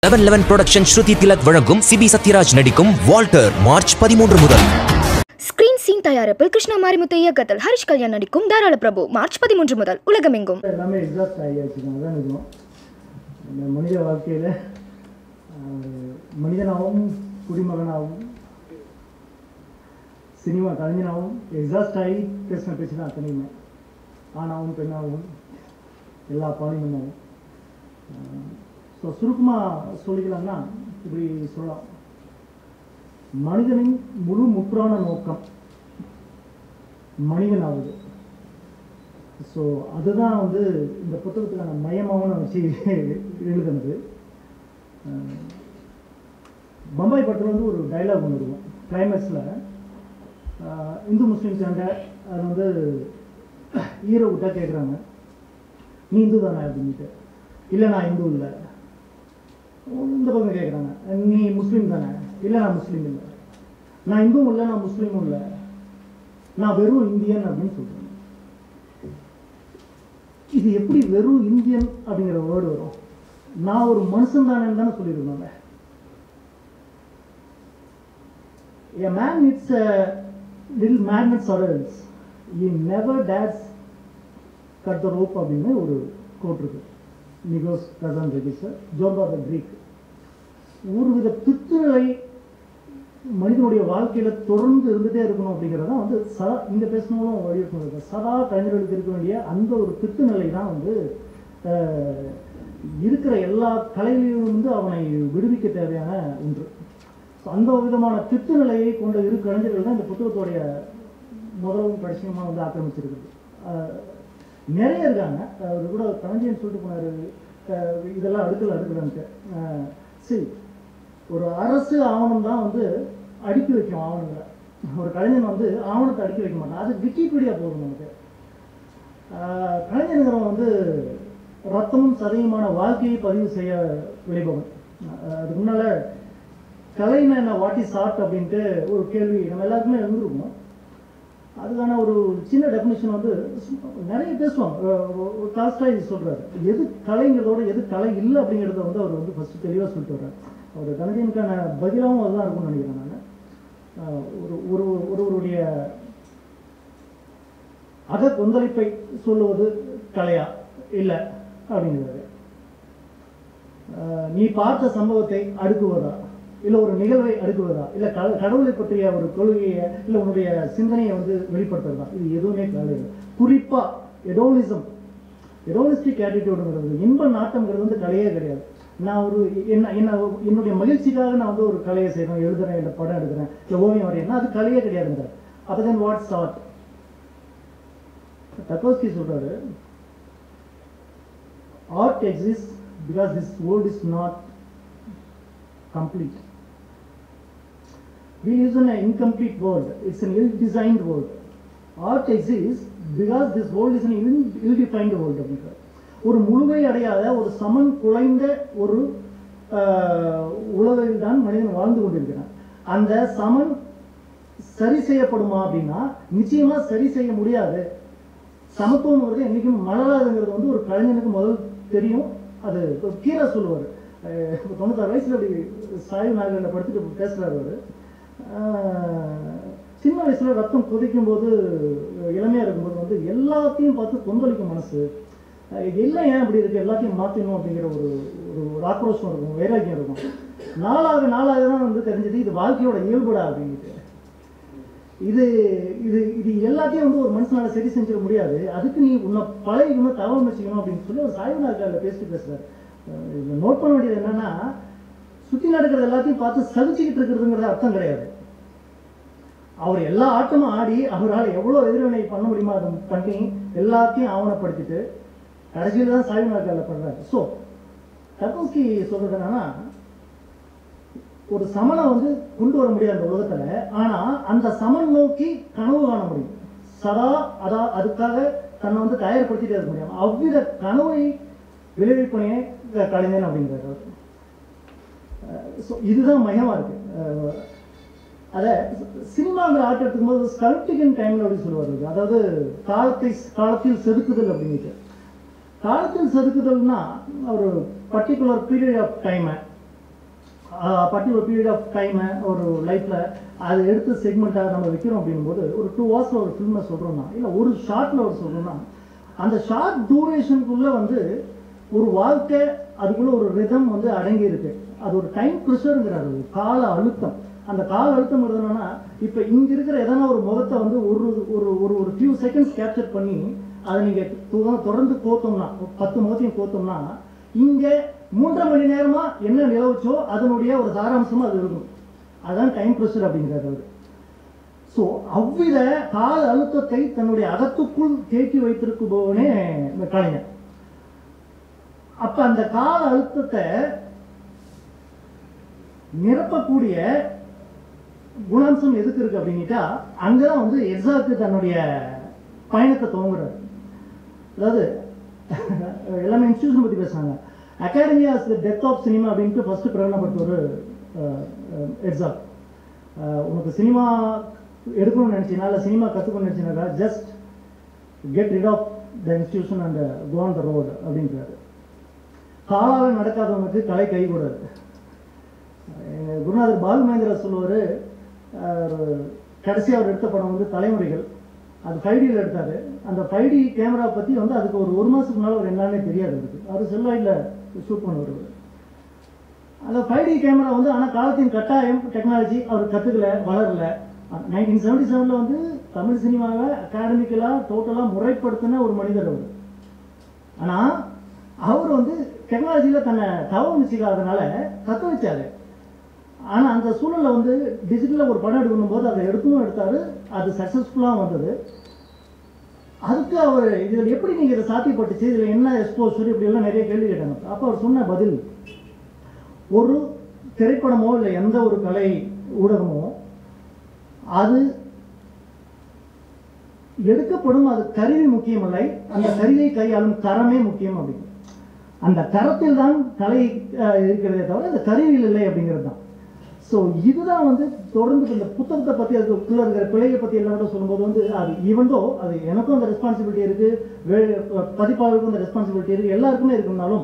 Eleven eleven production Shruti Tilak வழங்கும் சிபி சத்யராஜ் நடிக்கும் Walter March பதிமூன்று முதல் ஸ்கிரீன் சீன் தயாரிப்பில் கிருஷ்ணா மாரிமுத்து இயக்கத்தில் ஹரிஷ் கல்யாண் நடிக்கும் தாராள பிரபு மார்ச் பதிமூன்று முதல் உலகமெங்கும் எல்லாமே எக்ஸாஸ்ட் ஆகியாச்சு அதான் நிஜம் இந்த மனித வாழ்க்கையில் மனிதனாகவும் குடிமகனாகவும் சினிமா கலைஞனாகவும் எக்ஸாஸ்ட் ஆகி பேசின பேச்சு தான் அத்தனையுமே ஆணாகவும் பெண்ணாகவும் எல்லா பாலினமாகவும் ஸோ சுருக்கமாக சொல்லிக்கலாம்னா இப்படி சொல்லலாம் மனிதனின் முழு முற்றான நோக்கம் மனிதனாவது ஸோ அதுதான் வந்து இந்த புத்தகத்துக்கான மையமாகவும் நான் வச்சு எழுதுனது அஹ் பம்பாய் படத்தில் வந்து ஒரு டைலாக் ஒன்று இருக்கும் கிளைமேக்ஸில் இந்து முஸ்லீம் சண்டை அது வந்து ஹீரோ விட்டா கேட்குறாங்க நீ இந்து தானே அப்படின்ட்டு இல்லை நான் இந்து இல்லை இந்த பக்கம் கேட்குறாங்க நீ முஸ்லீம் தானே இல்லை நான் முஸ்லீம் இல்லை நான் இந்துவும் இல்லை நான் முஸ்லீமும் இல்லை நான் வெறும் இந்தியன் அப்படின்னு சொல்கிறேன் இது எப்படி வெறும் இந்தியன் அப்படிங்கிற வேர்டு வரும் நான் ஒரு மனுஷன் தானேன்னு தானே சொல்லியிருந்தாங்க A man needs a little magnets or else he never dares cut the rope அப்படின்னு ஒரு கோட் இருக்கு நிகோஸ் கசன் ரெகிஸ்டர் ஜோம்பா த கிரீக் ஒரு வித பித்துநிலை மனிதனுடைய வாழ்க்கையில தொடர்ந்து இருந்துட்டே இருக்கணும் அப்படிங்கிறது தான் வந்து சதா இந்த பேசணும் வலியுறுத்தணும் சதா கலைஞர்களுக்கு இருக்க வேண்டிய அந்த ஒரு பித்து நிலை தான் வந்து அஹ், இருக்கிற எல்லா கலைகளிலும் வந்து அவனை விடுவிக்க தேவையான ஒன்று ஸோ அந்த விதமான பித்து நிலையை கொண்ட இரு கலைஞர்கள் தான் இந்த புத்தகத்துடைய முதலும் கடைசியுமா வந்து ஆக்கிரமிச்சிருக்குது அஹ், நிறைய இருக்காங்க அவர் கூட கலைஞன் சொல்லிட்டு போனாரு அஹ், இதெல்லாம் அடுக்கல அடுக்கலன்ட்டு அஹ், சரி ஒரு அரசு ஆவணம் தான் வந்து அடுக்கி வைக்கும் ஆவணங்களை ஒரு கலைஞன் வந்து ஆவணத்தை அடுக்கி வைக்க மாட்டான் அது விக்கிபீடியா போதும் நமக்கு ஆஹ் கலைஞருங்கிறவன் வந்து ரத்தமும் சதையுமான வாழ்க்கையை பதிவு செய்ய விளைபவன் ஆஹ் அதுக்கு முன்னால கலைன்னா என்ன வாட் இஸ் ஆர்ட் அப்படின்ட்டு ஒரு கேள்வி நம்ம எல்லாருக்குமே இருந்திருக்கும் அதுக்கான ஒரு சின்ன டெஃபினேஷன் வந்து சும்மா நிறைய பேசுவாங்க காஸ்டாய் சொல்றாரு எது கலைங்கிறதோட எது கலை இல்லை அப்படிங்கிறத வந்து அவர் வந்து ஃபர்ஸ்ட் தெளிவாக சொல்லிட்டு வர்றாரு அவர் கலைஞனுக்கான பதிலாகவும் அதுதான் இருக்கும்னு நினைக்கிறேன் நான் ஒரு ஒரு ஒருவருடைய அக கொந்தளிப்பை சொல்லுவது கலையா இல்லை அப்படிங்கிறாரு ஆஹ் நீ பார்த்த சம்பவத்தை அடுக்குவதா இல்லை ஒரு நிகழ்வை அடுக்குவதா இல்லை க கடவுளை பற்றிய ஒரு கொள்கையை இல்லை உன்னுடைய சிந்தனையை வந்து வெளிப்படுத்துறதா இது எதுவுமே கலை இல்லை குறிப்பாக எடோலிசம் எடோலிஸ்டிக் ஆட்டிடியூடுங்கிறது இன்ப நாட்டம்ங்கிறது வந்து கலையே கிடையாது நான் ஒரு என்ன என்ன என்னுடைய மகிழ்ச்சிக்காக நான் வந்து ஒரு கலையை செய்கிறேன் எழுதுறேன் இல்லை படம் எடுக்கிறேன் இல்லை ஓவியம் வரையறேன்னா அது கலையே கிடையாதுங்க அப்போ தென் வாட்ஸ் ஆர்ட் தக்கோஸ்கி சொல்றாரு art exists because this world is not complete. We live in an incomplete world. It's an ill-designed world. Art exists because this world is an ill- ill-defined world. அப்படின்றார். ஒரு முழுமை அடையாத ஒரு சமன் குலைந்த ஒரு ஆஹ், உலகில் தான் மனிதன் வாழ்ந்து கொண்டிருக்கிறான் அந்த சமன் சரி செய்யப்படுமா அப்படின்னா நிச்சயமா சரி செய்ய முடியாது சமத்துவம்ங்கிறது என்னைக்கும் மலராதுங்கிறது வந்து ஒரு கலைஞனுக்கு முதல் தெரியும் அது இப்ப கீரா சொல்லுவார் தொண்ணூத்தாறு வயசுல அப்படி சாய்வு நாகரில் படுத்துட்டு பேசுறாரு அவரு ஆஹ், சின்ன வயசுல ரத்தம் கொதிக்கும் போது இளமையா இருக்கும்போது வந்து எல்லாத்தையும் பார்த்து கொந்தளிக்கும் மனசு அஹ், இது எல்லாம் ஏன் இப்படி இருக்கு எல்லாத்தையும் மாற்றணும் அப்படிங்கிற ஒரு ஒரு ஒரு ஆக்ரோஷம் இருக்கும் வைராக்கியம் இருக்கும் நாளாக நாளாக தான் வந்து தெரிஞ்சது இது வாழ்க்கையோட இயல்புடா அப்படின்ட்டு இது இது இது எல்லாத்தையும் வந்து ஒரு மனுஷனால சரி செஞ்சிட முடியாது அதுக்கு நீ உன்னை பழகிக்கணும் தவம் வச்சுக்கணும் அப்படின்னு சொல்லி ஒரு சாய்வு நாட்களில் பேசிட்டு பேசுறாரு அஹ் இதுல நோட் பண்ண வேண்டியது என்னன்னா சுத்தி நடக்கிறது எல்லாத்தையும் பார்த்து சகிச்சுக்கிட்டு இருக்கிறதுங்கிறது அர்த்தம் கிடையாது அவர் எல்லா ஆட்டமும் ஆடி அவரால் எவ்வளோ எதிர்வினை பண்ண முடியுமோ அதை பண்ணி எல்லாத்தையும் ஆவணப்படுத்திட்டு கடைசியில் தான் சாய்வு நாட்களில் பண்றாரு ஸோ தர்கோஸ்கி சொல்றது என்னன்னா ஒரு சமனை வந்து கொண்டு வர முடியாது அந்த உலகத்துல ஆனா அந்த சமன் நோக்கி கனவு காண முடியும் சதா அதா அதுக்காக தன்னை வந்து தயார்படுத்திட்டே இருக்க முடியும் அவ்வித கனவை விளைவிப்பனையே க- கலைஞன் அப்படிங்கிறார் ஸோ இதுதான் மையமா இருக்கு அஹ் அத சினிமாங்கிற ஆர்ட் எடுக்கும்போது ஸ்கல்ப்டிகன் டைம்ல அப்படி சொல்லுவார் அதாவது காலத்தை காலத்தில் செதுக்குதல் அப்படின்ட்டு காலத்தில் செதுக்குதல்னா ஒரு பர்டிகுலர் பீரியட் ஆஃப் டைமை பர்டிகுலர் பீரியட் ஆஃப் டைம் ஒரு லைஃப்பில் அதை எடுத்து செக்மெண்ட்டாக நம்ம வைக்கிறோம் அப்படிங்கும்போது ஒரு டூ ஹவர்ஸில் ஒரு ஃபில்மை சொல்கிறோம்னா இல்லை ஒரு ஷார்ட்டில் ஒரு சொல்கிறோம்னா அந்த ஷார்ட் டூரேஷனுக்குள்ளே வந்து ஒரு வாழ்க்கை அதுக்குள்ள ஒரு ரிதம் வந்து அடங்கி இருக்கு அது ஒரு டைம் ப்ரெஷருங்கிறாரு ஒரு கால அழுத்தம் அந்த கால அழுத்தம் என்னன்னா இப்போ இங்க இருக்கிற எதனா ஒரு முகத்தை வந்து ஒரு ஒரு ஒரு ஒரு ஃபியூ செகண்ட்ஸ் கேப்சர் பண்ணி அதை நீங்க தொ- தொடர்ந்து கோத்தோம்னா ஒரு பத்து முகத்தையும் கோத்தோம்னா இங்க மூன்றரை மணி நேரமா என்ன நிலவுச்சோ அதனுடைய ஒரு சாராம்சமா அது இருக்கும் அதான் டைம் ப்ரெஷர் அப்படிங்கிறாரு அவரு ஸோ அவ்வித கால அழுத்தத்தை தன்னுடைய அகத்துக்குள் தேக்கி வைத்திருக்குபவனே இந்த கலைஞர் அப்ப அந்த கால அழுத்தத்தை நிரப்பக்கூடிய குணாம்சம் எதுக்கு இருக்கு அப்படின்னுட்டா அங்கதான் வந்து எக்ஸாக்கு தன்னுடைய பயணத்தை துவங்குறாரு அதாவது எல்லாமே இன்ஸ்டியூஷன் பத்தி பேசுறாங்க academy as the death of cinema அப்படின்ட்டு ஃபர்ஸ்ட் பிரகடனப்படுத்த ஒரு எக்ஸாக் உனக்கு சினிமா எடுக்கணும்னு நினைச்சீங்கன்னா இல்லை சினிமா கற்றுக்கணும்னு நினைச்சீங்கன்னா just get rid of the institution and go on the road அப்படின்றாரு காலால நடக்காதவனுக்கு கலை கை கூடாது எங்க குருநாதர் பாலு மகேந்திரா சொல்லுவார் கடைசி அவர் எடுத்த படம் வந்து தலைமுறைகள் அது ஃபைவ் டியில் எடுத்தார் அந்த ஃபைவ் டி கேமரா பற்றி வந்து அதுக்கு ஒரு ஒரு மாதத்துக்கு முன்னால் அவர் என்னன்னே தெரியாது அவருக்கு அவர் செல்வாயில் ஷூட் பண்ணுவார் அவரு. அந்த ஃபைவ் டி கேமரா வந்து ஆனால் காலத்தின் கட்டாயம் டெக்னாலஜி அவர் கற்றுக்கல வளரல நைன்டீன் செவன்டி செவனில் வந்து தமிழ் சினிமாவை அகாடமிக்கலாக டோட்டலாக முறைப்படுத்தின ஒரு மனிதர் அவர் ஆனால் அவர் வந்து டெக்னாலஜியில் தன்னை தவம் வச்சுக்காதனால கற்க வச்சாரு ஆனால் அந்த சூழல்ல வந்து டிஜிட்டலில் ஒரு படம் எடுக்கணும் போது அதை எடுக்கவும் எடுத்தாரு அது சக்ஸஸ்ஃபுல்லாக வந்தது அதுக்கு அவர் இதில் எப்படி நீங்கள் இதை சாத்தியப்பட்டுச்சு இதில் என்ன எக்ஸ்போசர் இப்படியெல்லாம் நிறைய கேள்வி கேட்டாங்க அப்போ அவர் சொன்ன பதில் ஒரு திரைப்படமோ இல்லை எந்த ஒரு கலை ஊடகமோ அது எடுக்கப்படும் அது கருவி முக்கியமில்லை அந்த கருவியை கையாளும் தரமே முக்கியம் அப்படின்னு அந்த தரத்தில் தான் கலை அஹ், இருக்கிறதே தவிர அந்த கருவியில் இல்லை அப்படிங்கிறது தான் ஸோ இதுதான் வந்து தொடர்ந்து இந்த புத்தகத்தை பற்றி அதுக்குள்ள இருக்கிற பிழையை பற்றி எல்லாம் கூட சொல்லும்போது வந்து அது ஈவன்தோ அது எனக்கும் அந்த ரெஸ்பான்சிபிலிட்டி இருக்கு வே பதிப்பாளருக்கும் அந்த ரெஸ்பான்சிபிலிட்டி இருக்கு எல்லாருக்குமே இருக்குனாலும்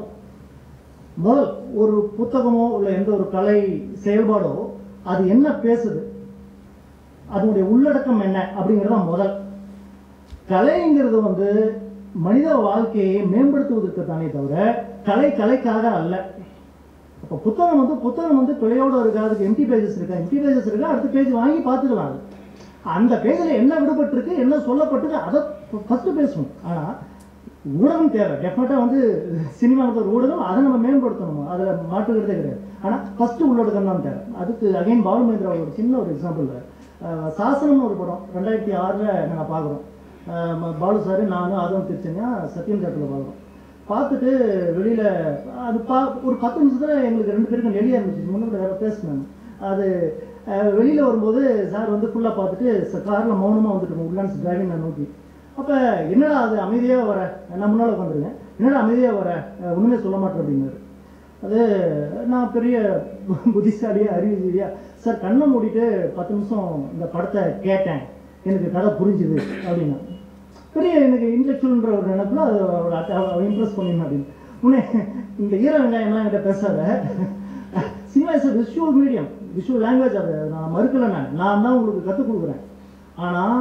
முதல் ஒரு புத்தகமோ இல்லை எந்த ஒரு கலை செயல்பாடோ அது என்ன பேசுது அதனுடைய உள்ளடக்கம் என்ன அப்படிங்கிறது தான் முதல் கலைங்கிறது வந்து மனித வாழ்க்கையை மேம்படுத்துவதற்கு தானே தவிர கலை கலைக்காக அல்ல அப்போ புத்தகம் வந்து புத்தகம் வந்து பிழையோட இருக்கா அதுக்கு எம்டி பேஜஸ் இருக்கா எம்டி பேஜஸ் இருக்கா அடுத்த பேஜ் வாங்கி பார்த்துக்கலாம் அது. அந்த பேஜில் என்ன விடுபட்டிருக்கு என்ன சொல்லப்பட்டிருக்கு அதை ஃபஸ்ட்டு பேசணும் ஆனால் ஊடகம் தேவை டெஃபினட்டாக வந்து சினிமாவுக்கு ஒரு ஊடகம் அதை நம்ம மேம்படுத்தணும் அதில் மாற்றுக்கிறதே கிடையாது ஆனால் ஃபஸ்ட்டு உள்ளடக்கம் தான் தேவை அதுக்கு அகைன் பாலு மகேந்திரா ஒரு சின்ன ஒரு எக்ஸாம்பிள் சாசனம்னு ஒரு படம் ரெண்டாயிரத்தி ஆறில் நாங்கள் பார்க்குறோம் பாலு சார் நானும் அதுவும் திருச்செங்கா சத்யம் தேட்டரில் பார்க்குறோம் பார்த்துட்டு வெளியில் அது பா ஒரு பத்து நிமிஷத்தில் எங்களுக்கு ரெண்டு பேருக்கும் நெளியாக இருந்துச்சு முன்னாடி வேறு பேசினாங்க அது வெளியில் வரும்போது சார் வந்து ஃபுல்லாக பார்த்துட்டு காரில் மௌனமாக வந்துட்டு உட்லான்ஸ் டிரைவிங் நான் நோக்கி அப்போ என்னடா அது அமைதியாக வர நான் முன்னால் உட்காந்துருக்கேன் என்னடா அமைதியாக வர அஹ் ஒண்ணுமே சொல்ல மாட்டேன் அப்படின்னாரு அது நான் பெரிய புத்திசாலியா அறிவுஜீவியா சார் கண்ணை மூடிட்டு பத்து நிமிஷம் இந்த படத்தை கேட்டேன் எனக்கு கதை புரிஞ்சுது அப்படின்னா பெரிய எனக்கு இன்டெலெக்சுவல்ன்ற ஒரு நினைப்புல அது இம்ப்ரெஸ் பண்ணிடணும் அப்படின்னு உடனே இந்த ஈர வெங்காயம்லாம் என்கிட்ட பேசாத cinema is visual medium visual language அது நான் மறுக்கல நான் நான் தான் உங்களுக்கு கற்றுக் கொடுக்குறேன் ஆனால்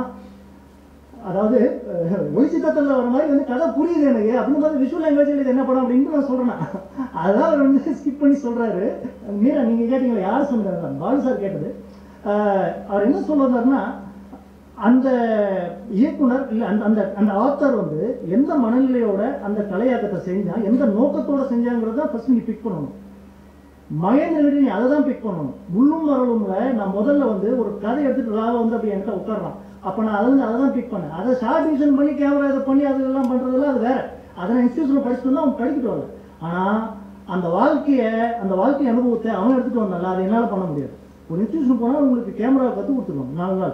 அதாவது ஒளிச்சித்தத்தில் வர மாதிரி வந்து கதை புரியுது எனக்கு அப்படின்னு பார்த்து விஷுவல் லாங்குவேஜில் இது என்ன படம் அப்படின்ட்டு நான் சொல்கிறேன் அதான் அவர் வந்து ஸ்கிப் பண்ணி சொல்கிறாரு மீரா நீங்கள் கேட்டீங்களா யார் சொன்னார் பாலு சார் கேட்டது அஹ் அவர் என்ன சொல்ல வந்தாருன்னா அந்த இயக்குனர் இல்லை அந்த அந்த அந்த ஆத்தர் வந்து எந்த மனநிலையோட அந்த கலையாக்கத்தை செஞ்சா எந்த நோக்கத்தோட செஞ்சாங்கிறத ஃபர்ஸ்ட் நீ பிக் பண்ணணும் மகேந்திரன் நீ அதை தான் பிக் பண்ணணும் முள்ளும் மரலும்ல நான் முதல்ல வந்து ஒரு கதை எடுத்துட்டு ராவ வந்து அப்படி என்கிட்ட உட்காடுறான் அப்போ நான் அதை வந்து அதை தான் பிக் பண்ணேன் அதை ஷார்ட் டிவிஷன் பண்ணி கேமரா இதை பண்ணி அதெல்லாம் பண்ணுறதெல்லாம் அது வேற அதை நான் இன்ஸ்டியூஷனில் படிச்சுட்டு வந்து அவன் படிக்கிட்டு வரல ஆனால் அந்த வாழ்க்கையை அந்த வாழ்க்கை அனுபவத்தை அவன் எடுத்துட்டு வந்தால அதை என்னால் பண்ண முடியாது ஒரு இன்ஸ்டியூஷன் போனால் உங்களுக்கு கேமரா கற்றுக் கொடுத்துருவாங்க நாலு நாள்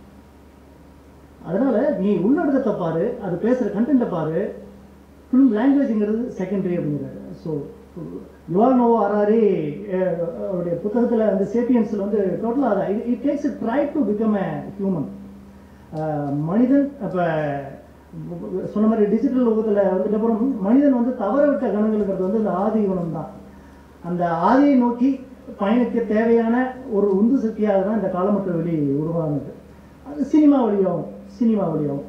அதனால நீ உள்ளடக்கத்தை பாரு அது பேசுகிற கண்டென்ட்டை பாரு ஃபிலிம் லாங்குவேஜ்ங்கிறது செகண்டரி அப்படிங்கிறாரு ஸோ யுவால் நோவோ அராரி அவருடைய புத்தகத்தில் வந்து சேப்பியன்ஸில் வந்து டோட்டலாக அதை it takes try to become a human மனிதன் இப்போ சொன்ன மாதிரி டிஜிட்டல் உலகத்தில் வந்துட்ட அப்புறம் மனிதன் வந்து தவற விட்ட கணங்களுங்கிறது வந்து இந்த ஆதி குணம் தான் அந்த ஆதியை நோக்கி பயணிக்க தேவையான ஒரு உந்து சக்தியாக தான் இந்த காலமற்ற வெளி உருவானது அது சினிமா வழியாகும் சினிமா வழியாகும்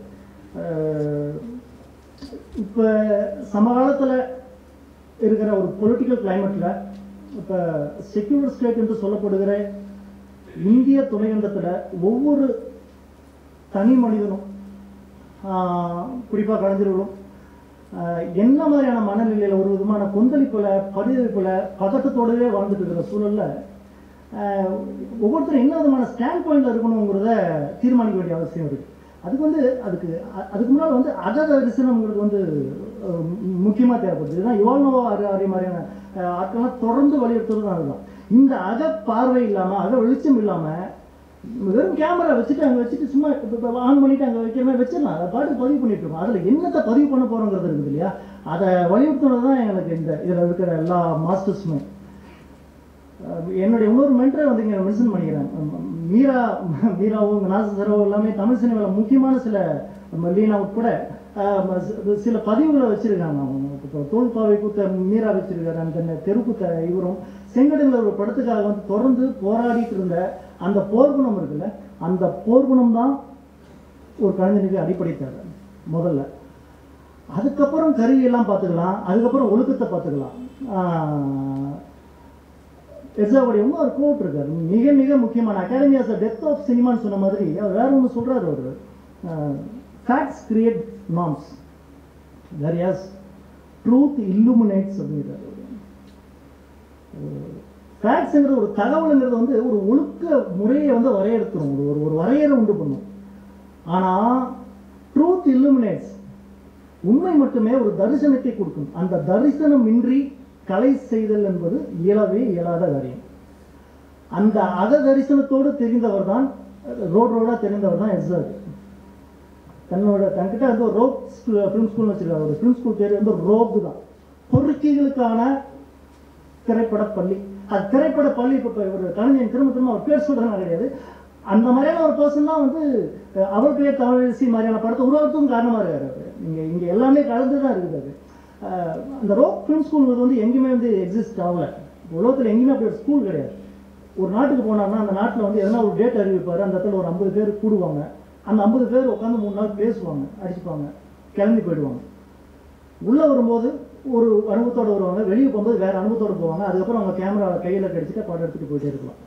இப்போ சமகாலத்தில் இருக்கிற ஒரு பொலிட்டிக்கல் கிளைமேட்டில் இப்போ செக்யூலர் ஸ்டேட் என்று சொல்லப்படுகிற இந்திய துணைக்கண்டத்தில் ஒவ்வொரு தனி மனிதனும் குறிப்பாக கலைஞர்களும் ஆஹ், என்ன மாதிரியான மனநிலையில் ஒரு விதமான கொந்தளிப்புல பரிதவிப்புல பதட்டத்தோடவே வாழ்ந்துட்டு இருக்கிற சூழல்ல ஆஹ், ஒவ்வொருத்தரும் என்ன விதமான ஸ்டாண்ட் பாயிண்ட்ல இருக்கணுங்கிறத தீர்மானிக்க வேண்டிய அவசியம் இருக்கு அதுக்கு வந்து அதுக்கு அ- அதுக்கு முன்னால் வந்து அக தரிசனம்ங்கிறது வந்து அஹ், மு- முக்கியமா தேவைப்படுது இதுதான் யுவானோவா அறி அறி மாதிரியான அஹ், ஆட்கள்லாம் தொடர்ந்து வலியுறுத்துறது அதுதான் இந்த அக பார்வை இல்லாம அக வெளிச்சம் இல்லாம வெறும் கேமரா வச்சுட்டு அங்கே வச்சுட்டு சும்மா ஆன் பண்ணிட்டு அங்கே வைக்கிற மாதிரி வச்சிடலாம் அதை பாட்டு பதிவு பண்ணிட்டு இருக்கோம் அதில் என்னத்தை பதிவு பண்ண போகிறோங்கிறது இருக்குது இல்லையா அதை வலியுறுத்துனது தான் எங்களுக்கு இந்த இதில் இருக்கிற எல்லா மாஸ்டர்ஸுமே அஹ் என்னுடைய இன்னொரு மென்டரை வந்து இங்கே மென்ஷன் பண்ணிக்கிறேன் அஹ் மீரா மீராவும் நாசரோ எல்லாமே தமிழ் சினிமாவில் முக்கியமான சில நம்ம லீனா உட்பட அஹ் ம- சி- சில பதிவுகளை வச்சிருக்காங்க அவங்க இப்போ தோல்பாவை கூத்த மீரா வச்சிருக்காரு அந்த தெருக்குத்த இவரும் செங்கடலில் ஒரு படத்துக்காக வந்து தொடர்ந்து போராடிட்டு இருந்த அந்த போர்க்குணம் இருக்குல்ல அந்த போர்க்குணம் தான் ஒரு கலைஞனுக்கு அடிப்படை தேவை முதல்ல அதுக்கப்புறம் கருவியெல்லாம் பார்த்துக்கலாம் அதுக்கப்புறம் ஒழுக்கத்தை பார்த்துக்கலாம் ஆஹ் எக்ஸாவுடைய இன்னொரு கோட் இருக்காரு மிக மிக முக்கியமான அகாடமி ஆஸ் டெத் ஆஃப் சினிமான்னு சொன்ன மாதிரி அவர் வேற ஒன்று சொல்றாரு அவர் facts create norms whereas truth illuminates அப்படிங்கிறாரு ஃபேக்ட்ஸுங்கிறது ஒரு தகவலுங்கிறது வந்து ஒரு ஒழுக்க முறையை வந்து வரையறுத்துரும் ஒரு ஒரு- ஒரு வரையறை உண்டு பண்ணும் ஆனால் ட்ரூத் இல்லுமினேட்ஸ் உண்மை மட்டுமே ஒரு தரிசனத்தை கொடுக்கும் அந்த தரிசனம் இன்றி கலை செய்தல் என்பது இயலவே இயலாத காரியம் அந்த அக தரிசனத்தோடு தெரிந்தவர் தான் ரோட் ரோடா தெரிந்தவர் தான் எஸ்ஆர் தன்னோட தன்கிட்ட வந்து ஒரு ரோப் ஃபிலிம் ஸ்கூல் வச்சிருக்காரு ஒரு ஃபிலிம் ஸ்கூல் பேர் வந்து ரோப் தான் பொறுக்கிகளுக்கான திரைப்பட பள்ளி அது திரைப்பட பள்ளி இப்போ ஒரு கலைஞன் திரும்ப திரும்ப அவர் பேர் சொல்றதுலாம் கிடையாது அந்த மாதிரியான ஒரு பர்சன் தான் வந்து அஹ், அவர் பேர் தமிழரசி மாதிரியான படத்தை உருவாக்குறதுக்கும் காரணமா இருக்காரு அவரு இங்க இங்க எல்லாமே கலந்து தான் இருக்குது அது அஹ், அந்த ரோக் ஃபிலிம் ஸ்கூல்ங்கிறது வந்து எங்கேயுமே வந்து எக்ஸிஸ்ட் ஆகல உலகத்தில் எங்கேயுமே அப்படி ஒரு ஸ்கூல் கிடையாது ஒரு நாட்டுக்கு போனாருன்னா அந்த நாட்டில் வந்து எதனா ஒரு டேட் அறிவிப்பார் அந்த இடத்துல ஒரு ஐம்பது பேர் கூடுவாங்க அந்த ஐம்பது பேர் உட்காந்து மூணு நாள் பேசுவாங்க அடிச்சுப்பாங்க கிளம்பி போயிடுவாங்க உள்ள வரும்போது ஒரு அனுபவத்தோட வருவாங்க வெளியே போகும்போது வேற அனுபவத்தோட போவாங்க அதுக்கப்புறம் அவங்க கேமரா கையில கடிச்சிட்டு படம் எடுத்துட்டு போயிட்டே இருக்கலாம்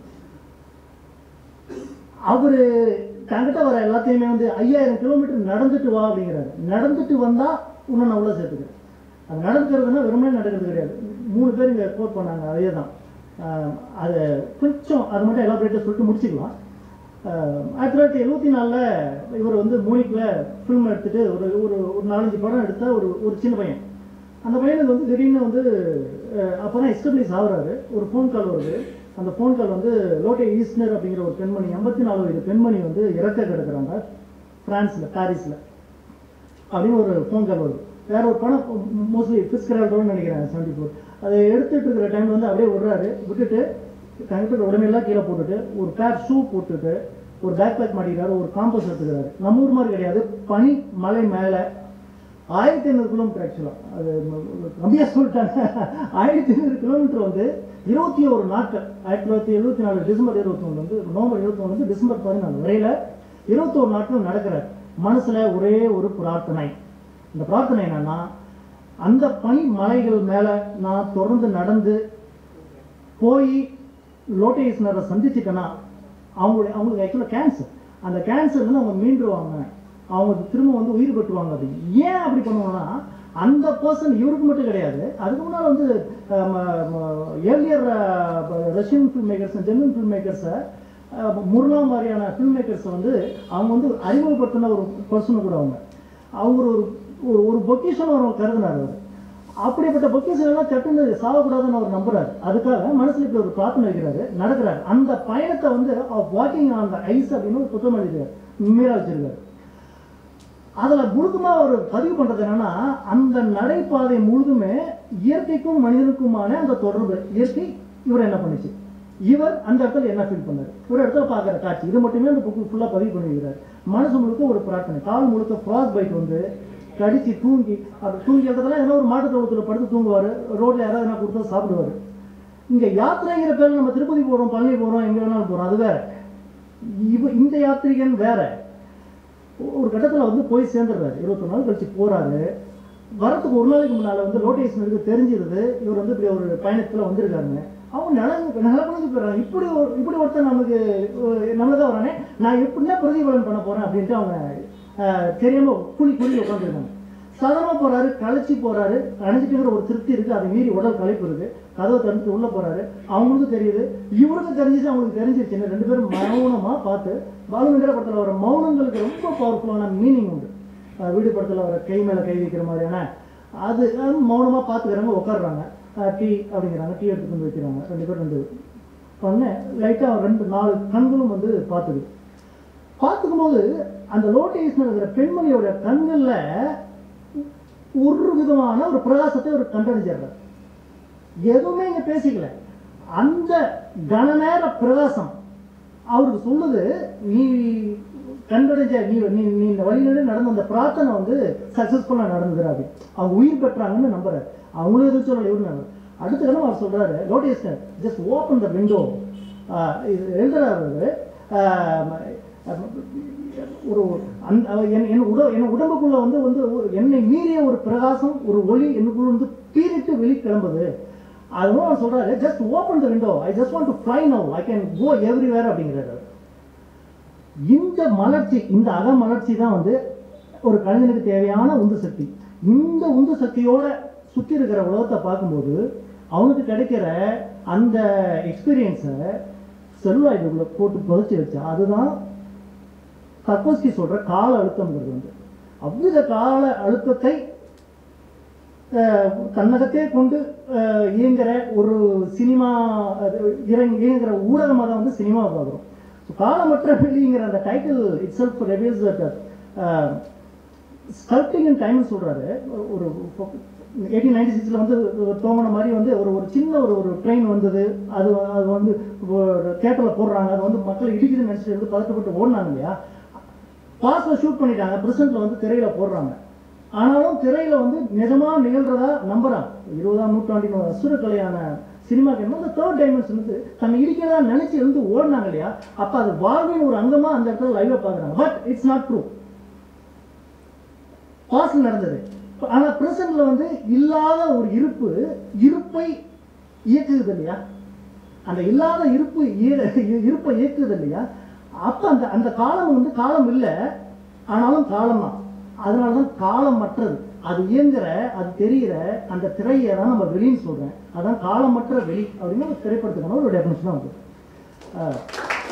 அவரு தங்கிட்ட வர எல்லாத்தையுமே வந்து ஐயாயிரம் கிலோமீட்டர் நடந்துட்டு வா அப்படிங்கிறாரு நடந்துட்டு வந்தா இன்னும் நான் உள்ள சேர்த்துக்கிறேன் அது நடக்கிறதுனா வெறுமனே நடக்கிறது கிடையாது மூணு பேர் இங்க கோட் பண்ணாங்க அதே தான் ஆஹ் அது கொஞ்சம் அது மட்டும் எலாபரேட்டாக சொல்லிட்டு முடிச்சுக்கலாம் ஆஹ் ஆயிரத்தி தொள்ளாயிரத்தி எழுபத்தி நாலில் இவர் வந்து மூணிக்கில் ஃபிலிம் எடுத்துட்டு ஒரு ஒரு ஒரு நாலஞ்சு படம் எடுத்த ஒரு ஒரு சின்ன பையன் அந்த பையனுக்கு வந்து திடீர்னு வந்து அப்போ தான் எஸ்டப்ளிஷ் ஆகுறாரு ஒரு ஃபோன் கால் வருது அந்த ஃபோன் கால் வந்து லோட்டே ஈஸ்னர் அப்படிங்கிற ஒரு பெண்மணி எண்பத்தி நாலு வயது பெண்மணி வந்து இறக்க கிடக்குறாங்க ஃப்ரான்ஸில் பாரிஸில் அப்படின்னு ஒரு ஃபோன் கால் வருது வேற ஒரு படம் மோஸ்ட்லி ஃபிஸ்கரால்டோன்னு நினைக்கிறேன் செவன்டி ஃபோர் அதை எடுத்துட்டு இருக்கிற டைம் வந்து அப்படியே விடுறாரு விட்டுட்டு தங்கிட்ட உடனெல்லாம் கீழே போட்டுட்டு ஒரு பேர் ஷூ போட்டுட்டு ஒரு பேக் பேக் மாட்டிக்கிறாரு ஒரு காம்பஸ் எடுத்துக்கிறாரு நம்ம ஊர் மாதிரி கிடையாது பனி மலை மேலே ஆயிரத்தி ஐநூறு கிலோமீட்டர் ஆக்சுவலாக அது கம்மியாக சொல்லிட்டாங்க ஆயிரத்தி ஐநூறு கிலோமீட்டர் வந்து இருபத்தி ஒரு நாட்கள் ஆயிரத்தி தொள்ளாயிரத்தி எழுபத்தி நாலு டிசம்பர் இருபத்தி ஒன்று வந்து நவம்பர் இருபத்தி ஒன்று வந்து டிசம்பர் பதினாலு வரையில இருபத்தோரு நாட்கள் நடக்கிறார் மனசுல ஒரே ஒரு பிரார்த்தனை இந்த பிரார்த்தனை என்னன்னா அந்த பனி மலைகள் மேல நான் தொடர்ந்து நடந்து போய் லோட்டேஸ்னரை சந்திச்சிட்டேன்னா அவங்களுடைய அவங்களுக்கு ஆக்சுவலாக கேன்சர் அந்த கேன்சர்லேருந்து அவங்க மீண்டுருவாங்க அவங்க திரும்ப வந்து உயிர் பெற்றுவாங்க அப்படின்னு ஏன் அப்படி பண்ணுவாங்கன்னா அந்த பர்சன் இவருக்கு மட்டும் கிடையாது அதுக்கு முன்னால் வந்து earlier Russian film makers German film மேக்கர்ஸை முர்லா மாதிரியான ஃபில்ம் மேக்கர்ஸை வந்து அவங்க வந்து அறிமுகப்படுத்தின ஒரு பர்சனை கூட அவங்க அவங்க ஒரு ஒரு ஒரு பொக்கிஷன் அவர் கருதினார் அவர் அப்படிப்பட்ட பொக்கிஷன் எல்லாம் சட்டுன்னு சாகக்கூடாதுன்னு அவர் நம்புறாரு அதுக்காக மனசுல இப்படி ஒரு பிரார்த்தனை வைக்கிறாரு நடக்கிறாரு அந்த பயணத்தை வந்து வாக்கிங் ஆன் த ஐஸ் அப்படின்னு ஒரு புத்தகம் எழுதிருக்காரு மீறா வச்சிருக்காரு அதுல முழுதுமா அவர் பதிவு பண்றது என்னன்னா அந்த நடைபாதை முழுதுமே இயற்கைக்கும் மனிதனுக்குமான அந்த தொடர்பு இயற்கை இவர் என்ன பண்ணுச்சு இவர் அந்த இடத்துல என்ன ஃபீல் பண்ணாரு ஒரு இடத்துல பார்க்குற காட்சி இது மட்டுமே அந்த புக்கு ஃபுல்லாக பதிவு பண்ணியிருக்கிறார் மனசு முழுக்க ஒரு பிரார்த்தனை கால் முழுக்க ஃப்ராஸ் பைட் வந்து கடிச்சு தூங்கி அது தூங்கி இடத்துல ஏதோ ஒரு மாட்டு தொழுத்துல படுத்து தூங்குவார் ரோட்ல யாராவது என்ன கொடுத்தா சாப்பிடுவார் இங்க யாத்திரைங்கிற பேர்ல நம்ம திருப்பதி போறோம் பழனி போறோம் எங்க வேணாலும் போறோம் அது வேற இவ இந்த யாத்திரிகன் வேற ஒரு கட்டத்துல வந்து போய் சேர்ந்துடுறாரு இருபத்தொரு நாள் கழிச்சு போறாரு வரத்துக்கு ஒரு நாளைக்கு முன்னால வந்து லோட்டேஷனுக்கு தெரிஞ்சிருது இவர் வந்து இப்படி ஒரு பயணத்துல வந்திருக்காருங்க அவங்க நிலங்கு நிலப்பணிஞ்சு போயிடுறாங்க இப்படி ஒரு இப்படி ஒருத்தன் நமக்கு நம்மளதான் வரானே நான் எப்படின்னா பிரதிபலன் பண்ண போறேன் அப்படின்ட்டு அவங்க அஹ், தெரியாம குழி குழி உட்காந்துருக்காங்க சாதாரணமா போறாரு களைச்சி போறாரு அணைஞ்சிட்டுங்கிற ஒரு திருப்தி இருக்கு அதை மீறி உடல் களைப்பு இருக்கு கதவை திறந்து உள்ள போறாரு அவங்களுக்கும் தெரியுது இவருக்கும் தெரிஞ்சிச்சு அவங்களுக்கு தெரிஞ்சிருச்சு ரெண்டு பேரும் மௌனமா பார்த்து பாலுங்கிற படத்துல வர மௌனங்களுக்கு ரொம்ப பவர்ஃபுல்லான மீனிங் உண்டு அஹ் வீடு படத்துல வர கை மேல கை வைக்கிற மாதிரியான அது அது மௌனமா பார்த்துக்கிறாங்க உட்காடுறாங்க டீ அப்படிங்கிறாங்க டீ எடுத்துட்டு வந்து வைக்கிறாங்க ரெண்டு பேரும் ரெண்டு பண்ண லைட்டா ரெண்டு நாலு கண்களும் வந்து பார்த்துது பார்த்துக்கும்போது அந்த லோட்டேஷன் இருக்கிற பெண்மணியோட கண்கள்ல ஒரு விதமான ஒரு பிரகாசத்தை ஒரு கண்டறிஞ்சிடுறார் எதுவுமே இங்க பேசிக்கல அந்த கன நேர பிரகாசம் அவருக்கு சொல்லுது நீ கண்டடைஞ்ச நீ நீ நீ இந்த வழியில நடந்த அந்த பிரார்த்தனை வந்து சக்சஸ்ஃபுல்லா நடந்தது அப்படி அவங்க உயிர் பெற்றாங்கன்னு நம்புறாரு அவங்களும் எதுவும் சொல்லல இவரு நம்புறாரு. அடுத்த கணம் அவர் சொல்றாரு லோட்டேஸ் ஜஸ்ட் ஓப்பன் த விண்டோ எழுதுறாரு அவரு. ஆஹ் ஒரு அந்த என் என் உட என் உடம்புக்குள்ள வந்து வந்து ஒரு என்னை மீறிய ஒரு பிரகாசம் ஒரு ஒளி எனக்குள்ள வந்து பீரிட்டு வெளி கிளம்புது அதுவும் அவர் சொல்றாரு just open the window I just want to fly now I can go everywhere அப்படிங்கிறாரு அவர். இந்த மலர்ச்சி இந்த அக மலர்ச்சி தான் வந்து ஒரு கலைஞனுக்கு தேவையான உந்து சக்தி இந்த உந்து சக்தியோட சுத்தி இருக்கிற உலகத்தை பார்க்கும்போது அவனுக்கு கிடைக்கிற அந்த எக்ஸ்பீரியன்ஸை செல்லுலாய்டுக்குள்ள போட்டு புதைச்சி வச்சா அதுதான் தர்கோஸ்கி சொல்ற கால அழுத்தம்ங்கிறது வந்து அவ்வித கால அழுத்தத்தை அஹ், தன்னகத்தே கொண்டு அஹ், இயங்குற ஒரு சினிமா அது இறங்கி இயங்குற ஊடகமாக தான் வந்து சினிமாவை பார்க்குறோம் ஸோ காலமற்ற வெளிங்கிற அந்த title itself reviews sculpting and டைம்னு சொல்றாரு ஒரு எயிட்டீன் நைன்டி சிக்ஸில் வந்து தோங்கின மாதிரி வந்து ஒரு ஒரு சின்ன ஒரு ஒரு ட்ரெயின் வந்தது அது அது வந்து தேட்டரில் போடுறாங்க அது வந்து மக்கள் இடிக்குதுன்னு நினச்சிட்டு வந்து பதட்டப்பட்டு ஓடினாங்க இல்லையா பாஸ்ல ஷூட் பண்ணிட்டாங்க பிரசன்ட்ல வந்து திரையில போடுறாங்க ஆனாலும் திரையில வந்து நிஜமா நிகழ்றதா நம்புறாங்க இருபதாம் நூற்றாண்டின் ஒரு அசுர கலையான சினிமா அந்த தேர்ட் டைமென்ஷன் வந்து தன்னை இடிக்கிறதா நினைச்சு இருந்து ஓடினாங்க இல்லையா அப்ப அது வாழ்வின் ஒரு அங்கமா அந்த இடத்துல லைவா பாக்குறாங்க பட் இட்ஸ் நாட் ட்ரூ பாஸ்ல நடந்தது ஆனா பிரசன்ட்ல வந்து இல்லாத ஒரு இருப்பு இருப்பை இயக்குது இல்லையா அந்த இல்லாத இருப்பு இய- இருப்பை இயக்குது இல்லையா அப்ப அந்த அந்த காலம் வந்து காலம் இல்லை ஆனாலும் காலம் தான் அதனால தான் காலமற்றது அது இயங்குற அது தெரிகிற அந்த திரையை தான் நம்ம வெளின்னு சொல்றேன் அதான் காலமற்ற வெளி அப்படின்னு ஒரு திரைப்படத்துக்கான ஒரு டெஃபினேஷன் தான் வந்து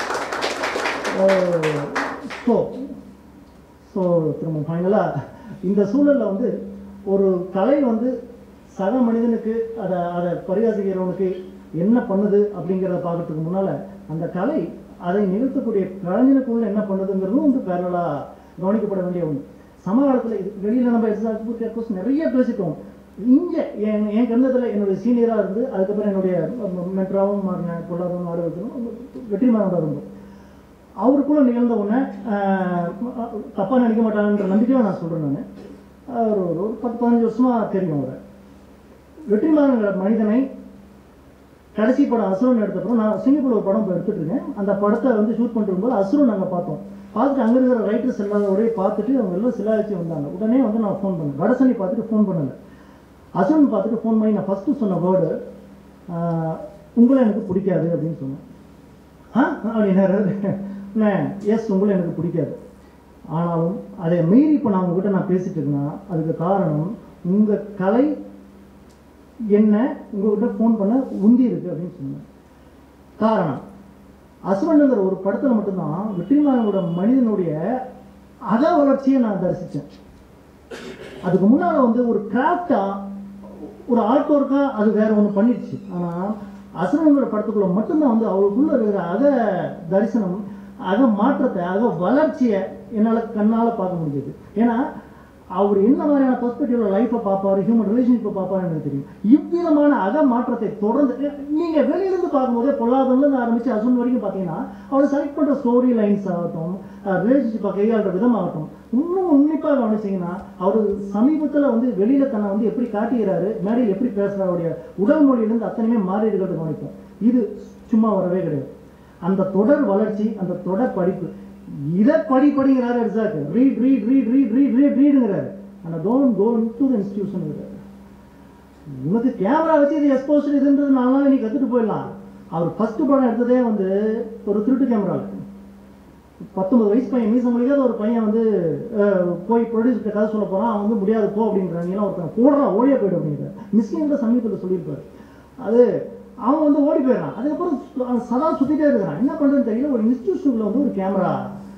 ஸோ ஸோ திரும்ப ஃபைனலாக இந்த சூழலில் வந்து ஒரு கலை வந்து சக மனிதனுக்கு அதை அதை பரிகாசிக்கிறவனுக்கு என்ன பண்ணுது அப்படிங்கிறத பார்க்கறதுக்கு முன்னால் அந்த கலை அதை நிகழ்த்தக்கூடிய கலைஞனுக்குள்ள என்ன பண்ணுதுங்கிறதும் வந்து பேரலாக கவனிக்கப்பட வேண்டிய ஒன்று சமகாலத்தில் இது வெளியில் நம்ம எக்ஸாம்பிள் நிறைய பேசிட்டோம் இங்கே என் என் கந்தத்தில் என்னுடைய சீனியராக இருந்து அதுக்கப்புறம் என்னுடைய மென்டராகவும் மாறின பொருளாதாரம் ஆரோக்கியம் வெற்றிமாறனோட இருந்தோம் அவருக்குள்ள நிகழ்ந்த உடனே தப்பாக நினைக்க மாட்டாங்கன்ற நம்பிக்கையோட நான் சொல்கிறேன் நான் ஒரு ஒரு பத்து பதினஞ்சு வருஷமா தெரியும் அவரை வெற்றிமாறங்கிற மனிதனை கடைசி படம் அசுரன் எடுத்தப்பறம் நான் சிங்கப்பூர் ஒரு படம் இப்போ எடுத்துட்டு இருக்கேன் அந்த படத்தை வந்து ஷூட் பண்ணிட்டு இருக்கும்போது அசுரன் நாங்கள் பார்த்தோம் பார்த்துட்டு அங்கே இருக்கிற ரைட்டர்ஸ் எல்லாரோடய பார்த்துட்டு அவங்க எல்லாம் சிலாய்ச்சி வந்தாங்க உடனே வந்து நான் ஃபோன் பண்ணேன் வடசனி பார்த்துட்டு ஃபோன் பண்ணல அசுரன் பார்த்துட்டு ஃபோன் பண்ணி நான் ஃபஸ்ட்டு சொன்ன வேர்டு உங்களை எனக்கு பிடிக்காது அப்படின்னு சொன்னேன் ஆ அப்படின்னாரு எஸ் உங்களை எனக்கு பிடிக்காது ஆனாலும் அதை மீறி இப்போ நான் உங்ககிட்ட நான் பேசிட்டு இருக்கேன்னா அதுக்கு காரணம் உங்கள் கலை என்ன உங்ககிட்ட ஃபோன் பண்ண உந்தி இருக்கு அப்படின்னு சொன்னேன் காரணம் அசுரனுங்கிற ஒரு படத்தில் மட்டும்தான் வெற்றிமாறனோட மனிதனுடைய அக வளர்ச்சியை நான் தரிசித்தேன் அதுக்கு முன்னால் வந்து ஒரு கிராஃப்டா ஒரு ஆர்ட் ஒர்க்கா அது வேற ஒன்று பண்ணிடுச்சு ஆனால் அசுரனுங்கிற படத்துக்குள்ள மட்டும்தான் வந்து அவளுக்குள்ள இருக்கிற அக தரிசனம் அக மாற்றத்தை அக வளர்ச்சியை என்னால் கண்ணால் பார்க்க முடியுது ஏன்னா அவர் என்ன மாதிரியான பெர்ஸ்பெக்டிவ்ல லைஃப்பை பார்ப்பாரு ஹியூமன் ரிலேஷன்ஷிப்பை பார்ப்பாரு எனக்கு தெரியும் இவ்விதமான அக மாற்றத்தை தொடர்ந்து நீங்க வெளியிலிருந்து பார்க்கும்போதே பொல்லாதவன்லேருந்து ஆரம்பிச்சு அசுன் வரைக்கும் பார்த்தீங்கன்னா அவர் செலக்ட் பண்ற ஸ்டோரி லைன்ஸ் ஆகட்டும் ரிலேஷன்ஷிப்பை கையாளுற விதமாகட்டும் இன்னும் உன்னிப்பாக கவனிச்சீங்கன்னா அவர் சமீபத்தில் வந்து வெளியில தன்னை வந்து எப்படி காட்டுகிறாரு மேடையில் எப்படி பேசுறாரு அவருடைய உடல் மொழியிலிருந்து அத்தனையுமே மாறி இருக்கிறது கவனிப்போம் இது சும்மா வரவே கிடையாது அந்த தொடர் வளர்ச்சி அந்த தொடர் படிப்பு இதை படி படிங்கிறாரு exact read read read read read read ரீடுங்கிறாரு ஆனால் don't go to the institution உனக்கு கேமரா வச்சு இது எக்ஸ்போசர் இதுன்றது நாலு நாள் நீ கற்றுட்டு போயிடலாம் அவர் ஃபர்ஸ்ட் படம் எடுத்ததே வந்து ஒரு திருட்டு கேமராவில் பத்தொன்பது வயசு பையன் மீச முடியாத ஒரு பையன் வந்து அஹ், போய் ப்ரொடியூசர் கதை சொல்ல போறான் அவன் வந்து முடியாது போ அப்படின்றாங்க நீலாம் ஒருத்தன் போடுறான் ஓடியே போயிடும் அப்படிங்கிற மிஸ்கின் சமீபத்தில் சொல்லியிருப்பாரு அது அவன் வந்து ஓடி போயிடுறான் அதுக்கப்புறம் சு- அவன் சதா சுத்திட்டே இருக்கிறான் என்ன பண்றதுன்னு தெரியல ஒரு இன்ஸ்டியூஷனுக்குள்ள வந்து ஒரு கேமரா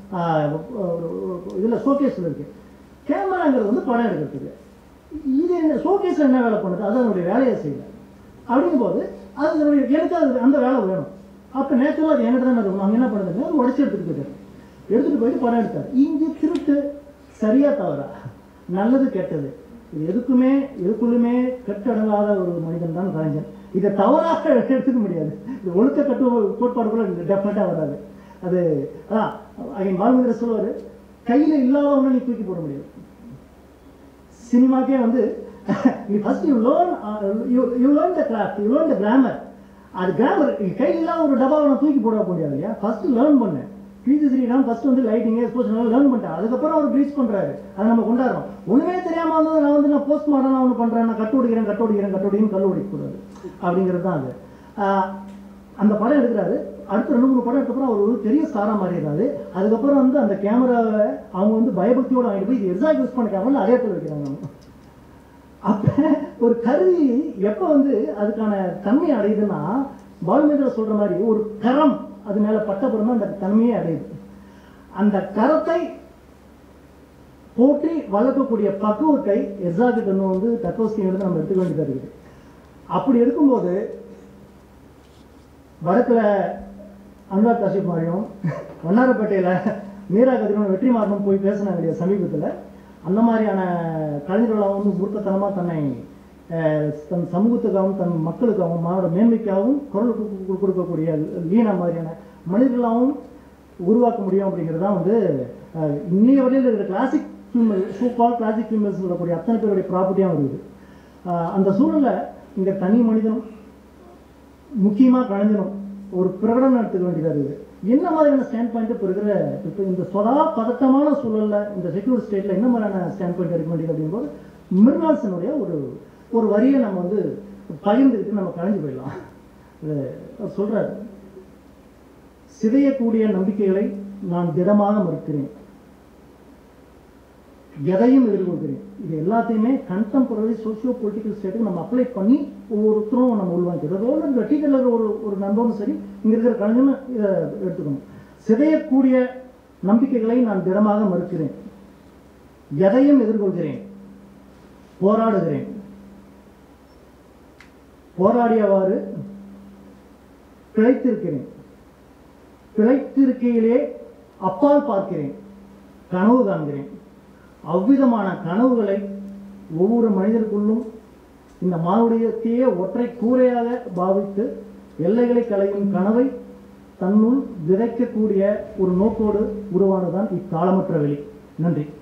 இதில் ஷோகேஸில் இருக்கு கேமராங்கிறது வந்து படம் எடுக்கிறதுக்கு இது என்ன ஷோகேஸில் என்ன வேலை பண்ணுது அது அதனுடைய வேலையை செய்யல அப்படிங்கும்போது அது அதனுடைய எனக்கு அது அந்த வேலை வேணும் அப்போ நேச்சுரலாக அது என்கிட்ட தான் இருக்கும் நாங்கள் என்ன பண்ணுறது அது உடச்சி எடுத்துகிட்டு போயிட்டாரு எடுத்துகிட்டு போயிட்டு படம் எடுத்தார் இங்கே திருட்டு சரியா தவறா நல்லது கெட்டது இது எதுக்குமே எதுக்குள்ளுமே கட்டடங்காத ஒரு மனிதன் தான் கலைஞர் இதை தவறாக எடுத்துக்க முடியாது இது ஒழுக்க கட்டு கோட்பாடுக்குள்ள டெஃபினட்டாக வராது அது அதான் அகைன் பாலுமந்திர சொல்லுவார் கையில் இல்லாதவனை நீ தூக்கி போட முடியாது சினிமாக்கே வந்து நீ first you learn you learn the craft you learn the grammar அது கிராமர் கையில் இல்லாத ஒரு டப்பாவை நான் தூக்கி போட முடியாது இல்லையா ஃபர்ஸ்ட் லேர்ன் பண்ணேன் பிஜி ஸ்ரீராம் ஃபர்ஸ்ட் வந்து லைட்டிங் எக்ஸ்போஷன் லேர்ன் பண்ணிட்டேன் அதுக்கப்புறம் அவர் ப்ளீச் பண்றாரு அதை நம்ம கொண்டாடுறோம் ஒண்ணுமே தெரியாம வந்து நான் வந்து நான் போஸ்ட் மாடர்னா ஒன்று பண்றேன் நான் கட்டு ஒடிக்கிறேன் கட்டு ஒடிக்கிறேன் கட்டு ஒடிக்கிறேன் கல் ஒடிக்கக்கூடாது அப்படிங்கிறது தான் அது ஆஹ் அந்த படம் எடுக்கிறாரு அடுத்த ரெண்டு மூணு படம் எடுத்தப்பறம் அவர் ஒரு பெரிய ஸ்டாரா மாறிடுறாரு அதுக்கப்புறம் வந்து அந்த கேமராவை அவங்க வந்து பயபக்தியோட வாங்கிட்டு போய் இது எக்ஸாக்ட் யூஸ் பண்ண கேமரா அதே இடத்துல வைக்கிறாங்க அப்ப ஒரு கருவி எப்ப வந்து அதுக்கான தன்மை அடையுதுன்னா பாலுமேந்திர சொல்ற மாதிரி ஒரு கரம் அது மேல பட்டப்புறம் அந்த தன்மையை அடையுது அந்த கரத்தை போற்றி வளர்க்கக்கூடிய பக்குவத்தை எஸ்ஆர்கிட்ட வந்து தக்கோஸ்கி எடுத்து நம்ம எடுத்துக்க வேண்டியதா இருக்குது அப்படி எடுக்கும்போது வடக்குல அனுராக் காஷிப் மாதிரியும் வண்ணாரப்பேட்டையில மீரா கதிரவன் வெற்றி மாறனும் போய் பேசினாங்க இல்லையா சமீபத்துல அந்த மாதிரியான கலைஞர்களாக வந்து மூர்க்கத்தனமா தன்னை அஹ், தன் சமூகத்துக்காகவும் தன் மக்களுக்காகவும் மானோட மேன்மைக்காகவும் குரல் கு- கு- கொடுக்கக்கூடிய லீனா மாதிரியான மனிதர்களாகவும் உருவாக்க முடியும் அப்படிங்கிறது தான் வந்து அஹ், இன்னைய வரையில் இருக்கிற கிளாசிக் ஃபில்ம் சூப்பால் கிளாசிக் ஃபில்ம்ஸ் சொல்லக்கூடிய அத்தனை பேருடைய ப்ராப்பர்ட்டியாக வருது அஹ், அந்த சூழல்ல இங்க தனி மனிதனும் முக்கியமா கலைஞனும் ஒரு பிரகடனம் எடுத்துக்க வேண்டியதா இருக்குது என்ன மாதிரியான ஸ்டாண்ட் பாயிண்ட் இப்போ இருக்கிற இப்போ இந்த சொதா பதட்டமான சூழல்ல இந்த செக்யூர் ஸ்டேட்ல என்ன மாதிரியான ஸ்டாண்ட் பாயிண்ட் எடுக்க வேண்டியது அப்படிங்கும்போது மிர்னால்சனுடைய ஒரு ஒரு வரியை நம்ம வந்து பகிர்ந்துக்கிட்டு நம்ம கலைஞ்சு போயிடலாம் இது அவர் சொல்றாரு சிதையக்கூடிய நம்பிக்கைகளை நான் திடமாக மறுக்கிறேன் எதையும் எதிர்கொள்கிறேன் இது எல்லாத்தையுமே கண்டெம்பரரி சோஷியோ பொலிட்டிக்கல் ஸ்டேட்டுக்கு நம்ம அப்ளை பண்ணி ஒவ்வொருத்தரும் நம்ம உள்வாங்கிக்கிறோம் ரோல் இந்த டீச்சரில் ஒரு ஒரு நண்பரும் சரி இங்க இருக்கிற கலைஞனும் இதை எடுத்துக்கணும் சிதையக்கூடிய நம்பிக்கைகளை நான் திடமாக மறுக்கிறேன் எதையும் எதிர்கொள்கிறேன் போராடுகிறேன் போராடியவாறு பிழைத்திருக்கிறேன் பிழைத்திருக்கையிலே அப்பால் பார்க்கிறேன் கனவு காண்கிறேன் அவ்விதமான கனவுகளை ஒவ்வொரு மனிதருக்குள்ளும் இந்த மானுடையத்தையே ஒற்றை கூரையாக பாவித்து எல்லைகளை களையும் கனவை தன்னுள் விதைக்கக்கூடிய ஒரு நோக்கோடு உருவானதுதான் இக்காலமற்ற வெளி நன்றி